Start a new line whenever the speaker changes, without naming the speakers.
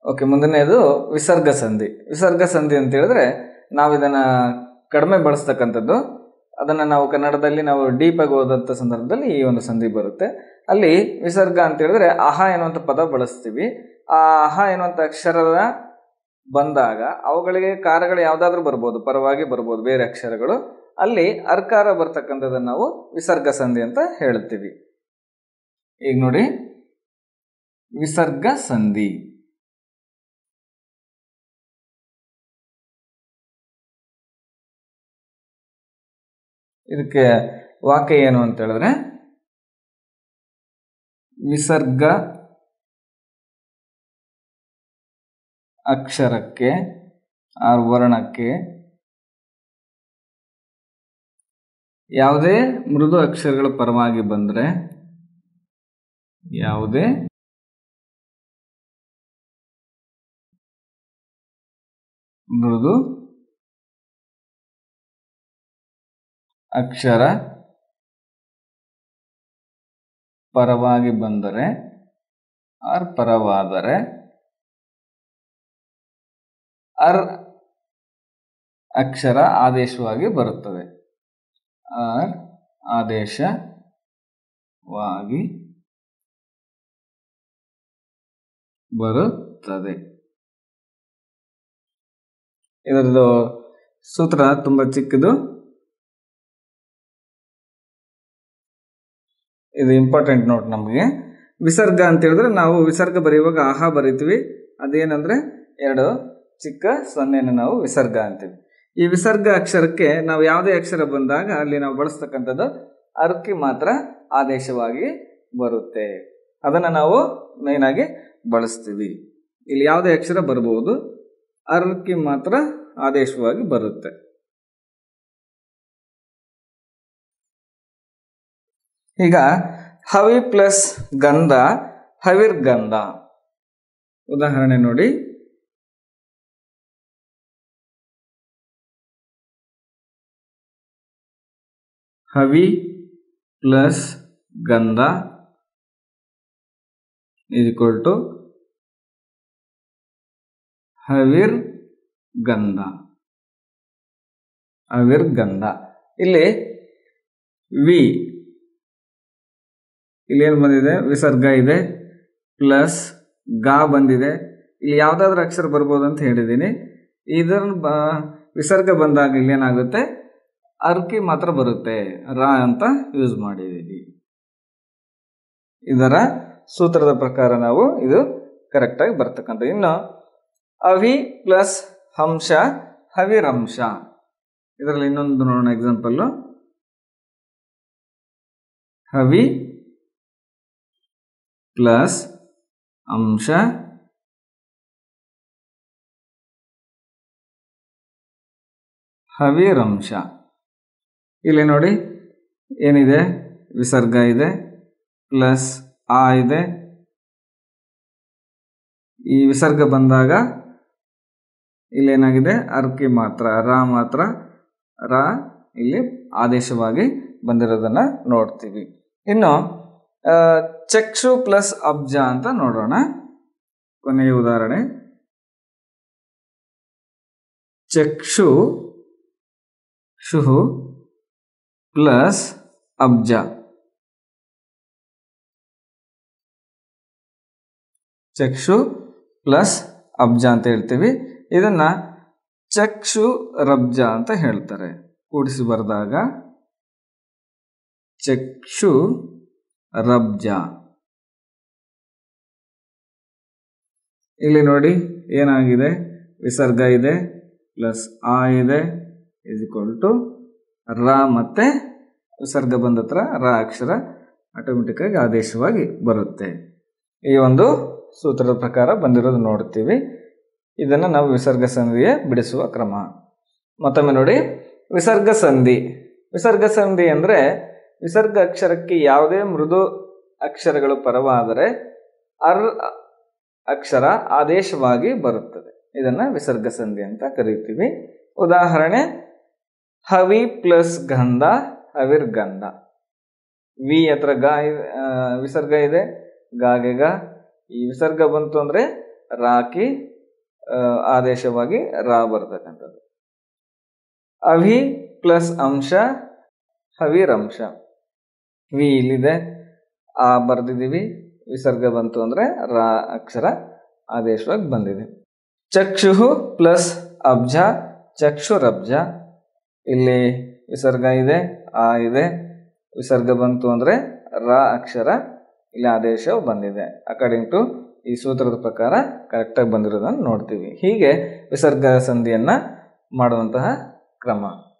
okay ಮುಂದನೇದು ವಿಸರ್ಗ ಸಂಧಿ ವಿಸರ್ಗ ಸಂಧಿ ಅಂತ ಹೇಳಿದ್ರೆ ನಾವು ಇದನ್ನ ಕಡಿಮೆ ಬಳಸ್ತಕ್ಕಂಥದ್ದು ಅದನ್ನ ನಾವು ಕನ್ನಡದಲ್ಲಿ ನಾವು ಡೀಪ್ ಆಗಿ ಓದಂಥ ಸಂದರ್ಭದಲ್ಲಿ ಈ ಒಂದು ಸಂಧಿ ಬರುತ್ತೆ ಅಲ್ಲಿ ವಿಸರ್ಗ ಅಂತ ಹೇಳಿದ್ರೆ ಅಹ ಎನ್ನುವಂಥ ಪದ ಬಳಸ್ತೀವಿ ಆ ಅಹ ಎನ್ನುವಂಥ ಅಕ್ಷರದ ಬಂದಾಗ ಅವುಗಳಿಗೆ ಕಾರಗಳು ಯಾವುದಾದ್ರೂ ಬರ್ಬೋದು ಪರವಾಗಿ ಬರ್ಬೋದು ಬೇರೆ ಅಕ್ಷರಗಳು ಅಲ್ಲಿ ಅರ್ಕಾರ ಬರ್ತಕ್ಕಂಥದ್ದನ್ನು ನಾವು ವಿಸರ್ಗ ಸಂಧಿ ಅಂತ ಹೇಳ್ತೀವಿ ಈಗ ನೋಡಿ ವಿಸರ್ಗ ಸಂಧಿ ಇದಕ್ಕೆ ವಾಕ್ಯ ಏನು ಅಂತ ಹೇಳಿದ್ರೆ ವಿಸರ್ಗ ಅಕ್ಷರಕ್ಕೆ ಆ ವರ್ಣಕ್ಕೆ ಯಾವುದೇ ಮೃದು ಅಕ್ಷರಗಳ ಪರವಾಗಿ ಬಂದರೆ ಯಾವುದೇ ಮೃದು ಅಕ್ಷರ ಪರವಾಗಿ ಬಂದರೆ ಆರ್ ಪರವಾದರೆ ಅರ್ ಅಕ್ಷರ ಆದೇಶವಾಗಿ ಬರುತ್ತದೆ ಆರ್ ಆದೇಶವಾಗಿ ಬರುತ್ತದೆ ಇದರದ್ದು ಸೂತ್ರ ತುಂಬ ಚಿಕ್ಕದು ಇದು ಇಂಪಾರ್ಟೆಂಟ್ ನೋಟ್ ನಮಗೆ ವಿಸರ್ಗ ಅಂತ ಹೇಳಿದ್ರೆ ನಾವು ವಿಸರ್ಗ ಬರೆಯುವಾಗ ಆಹಾ ಬರಿತೀವಿ ಅದೇನಂದ್ರೆ ಎರಡು ಚಿಕ್ಕ ಸೊನ್ನೆನ ನಾವು ವಿಸರ್ಗ ಅಂತೀವಿ ಈ ವಿಸರ್ಗ ಅಕ್ಷರಕ್ಕೆ ನಾವು ಯಾವುದೇ ಅಕ್ಷರ ಬಂದಾಗ ಅಲ್ಲಿ ನಾವು ಬಳಸ್ತಕ್ಕಂಥದ್ದು ಅರ್ಕಿ ಮಾತ್ರ ಆದೇಶವಾಗಿ ಬರುತ್ತೆ ಅದನ್ನು ನಾವು ಮೇನ್ ಆಗಿ ಬಳಸ್ತೀವಿ ಇಲ್ಲಿ ಯಾವುದೇ ಅಕ್ಷರ ಬರ್ಬೋದು ಅರ್ಕಿ ಮಾತ್ರ ಆದೇಶವಾಗಿ ಬರುತ್ತೆ ಈಗ ಹವಿ ಪ್ಲಸ್ ಗಂಧ ಹವಿರ್ ಗಂಧ ಉದಾಹರಣೆ ನೋಡಿ ಹವಿ ಪ್ಲಸ್ ಗಂಧ is equal to ಹವಿರ್ ಗಂಧ ಹವಿರ್ ಗಂಧ ಇಲ್ಲಿ ವಿ ಇಲ್ಲಿ ಏನು ಬಂದಿದೆ ವಿಸರ್ಗ ಇದೆ ಪ್ಲಸ್ ಗಾ ಬಂದಿದೆ ಇಲ್ಲಿ ಯಾವುದಾದ್ರೂ ಅಕ್ಷರ ಬರ್ಬೋದು ಅಂತ ಹೇಳಿದ್ದೀನಿ ಇದರ ಬ ವಿಸರ್ಗ ಬಂದಾಗ ಇಲ್ಲಿ ಏನಾಗುತ್ತೆ ಅರ್ಕಿ ಮಾತ್ರ ಬರುತ್ತೆ ರಾ ಅಂತ ಯೂಸ್ ಮಾಡಿದ್ದೀವಿ ಇದರ ಸೂತ್ರದ ಪ್ರಕಾರ ನಾವು ಇದು ಕರೆಕ್ಟಾಗಿ ಬರ್ತಕ್ಕಂಥ ಇನ್ನು ಅವಿ ಪ್ಲಸ್ ಹಂಶ ಹವಿರಂಶ ಇದರಲ್ಲಿ ಇನ್ನೊಂದು ನೋಡೋಣ ಎಕ್ಸಾಂಪಲ್ಲು ಹವಿ ಪ್ಲಸ್ ಅಂಶ ಹವಿರಂಶ ಇಲ್ಲಿ ನೋಡಿ ಏನಿದೆ ವಿಸರ್ಗ ಇದೆ ಪ್ಲಸ್ ಆ ಇದೆ ಈ ವಿಸರ್ಗ ಬಂದಾಗ ಇಲ್ಲೇನಾಗಿದೆ ಅರ್ಕಿ ಮಾತ್ರ ರಾ ಮಾತ್ರ ರಾ ಇಲ್ಲಿ ಆದೇಶವಾಗಿ ಬಂದಿರೋದನ್ನ ನೋಡ್ತೀವಿ ಇನ್ನು ಚಕ್ಷು ಪ್ಲಸ್ ಅಬ್ಜ ಅಂತ ನೋಡೋಣ ಕೊನೆಯ ಉದಾಹರಣೆ ಚಕ್ಷು ಶುಹು ಪ್ಲಸ್ ಅಬ್ಜ ಚಕ್ಷು ಪ್ಲಸ್ ಅಬ್ಜ ಅಂತ ಹೇಳ್ತೀವಿ ಇದನ್ನ ಚಕ್ಷು ರಬ್ಜ ಅಂತ ಹೇಳ್ತಾರೆ ಕೂಡಿಸಿ ಬರೆದಾಗ ಚಕ್ಷು ರಬ್ಜ ಇಲ್ಲಿ ನೋಡಿ ಏನಾಗಿದೆ ವಿಸರ್ಗ ಇದೆ ಪ್ಲಸ್ ಆ ಇದೆ ಇಸ್ ಇಕ್ವಲ್ ಟು ರ ಮತ್ತೆ ವಿಸರ್ಗ ಬಂದ ಹತ್ರ ರ ಅಕ್ಷರ ಆಟೋಮೆಟಿಕ್ ಆಗಿ ಆದೇಶವಾಗಿ ಬರುತ್ತೆ ಈ ಒಂದು ಸೂತ್ರದ ಪ್ರಕಾರ ಬಂದಿರೋದು ನೋಡ್ತೀವಿ ಇದನ್ನು ನಾವು ವಿಸರ್ಗ ಸಂಧಿಯ ಬಿಡಿಸುವ ಕ್ರಮ ಮತ್ತೊಮ್ಮೆ ನೋಡಿ ವಿಸರ್ಗ ಸಂಧಿ ವಿಸರ್ಗ ಸಂಧಿ ಅಂದರೆ ವಿಸರ್ಗ ಅಕ್ಷರಕ್ಕೆ ಯಾವುದೇ ಮೃದು ಅಕ್ಷರಗಳು ಪರವಾದರೆ ಅರ್ ಅಕ್ಷರ ಆದೇಶವಾಗಿ ಬರುತ್ತದೆ ಇದನ್ನು ವಿಸರ್ಗ ಸಂಧಿ ಅಂತ ಕರೀತೀವಿ ಉದಾಹರಣೆ ಹವಿ ಪ್ಲಸ್ ಗಂಧ ಹವಿರ್ ಗಂಧ ವಿ ಹತ್ರ ಗಾ ವಿಸರ್ಗ ಇದೆ ಗಾಗೆ ಗ ಈ ವಿಸರ್ಗ ಬಂತು ಅಂದರೆ ರಾಕಿ ಆ, ಆದೇಶವಾಗಿ ರಾ ಬರ್ತಕ್ಕಂಥದ್ದು ಅಭಿ ಪ್ಲಸ್ ಅಂಶ ಹವಿರಂಶ ವಿ ಇಲ್ಲಿದೆ ಆ ಬರ್ದಿದ್ದೀವಿ ವಿಸರ್ಗ ಬಂತು ಅಂದರೆ ರಾ ಅಕ್ಷರ ಆದೇಶವಾಗಿ ಬಂದಿದೆ ಚಕ್ಷು ಪ್ಲಸ್ ಅಬ್ಜ ಚಕ್ಷುರಬ್ಜ ಇಲ್ಲಿ ವಿಸರ್ಗ ಇದೆ ಆ ಇದೆ ವಿಸರ್ಗ ಬಂತು ಅಂದರೆ ರ ಅಕ್ಷರ ಇಲ್ಲಿ ಆದೇಶ ಬಂದಿದೆ ಅಕಾರ್ಡಿಂಗ್ ಟು ಈ ಸೂತ್ರದ ಪ್ರಕಾರ ಕರೆಕ್ಟಾಗಿ ಬಂದಿರೋದನ್ನು ನೋಡ್ತೀವಿ ಹೀಗೆ ವಿಸರ್ಗ ಸಂಧಿಯನ್ನು ಮಾಡುವಂತಹ ಕ್ರಮ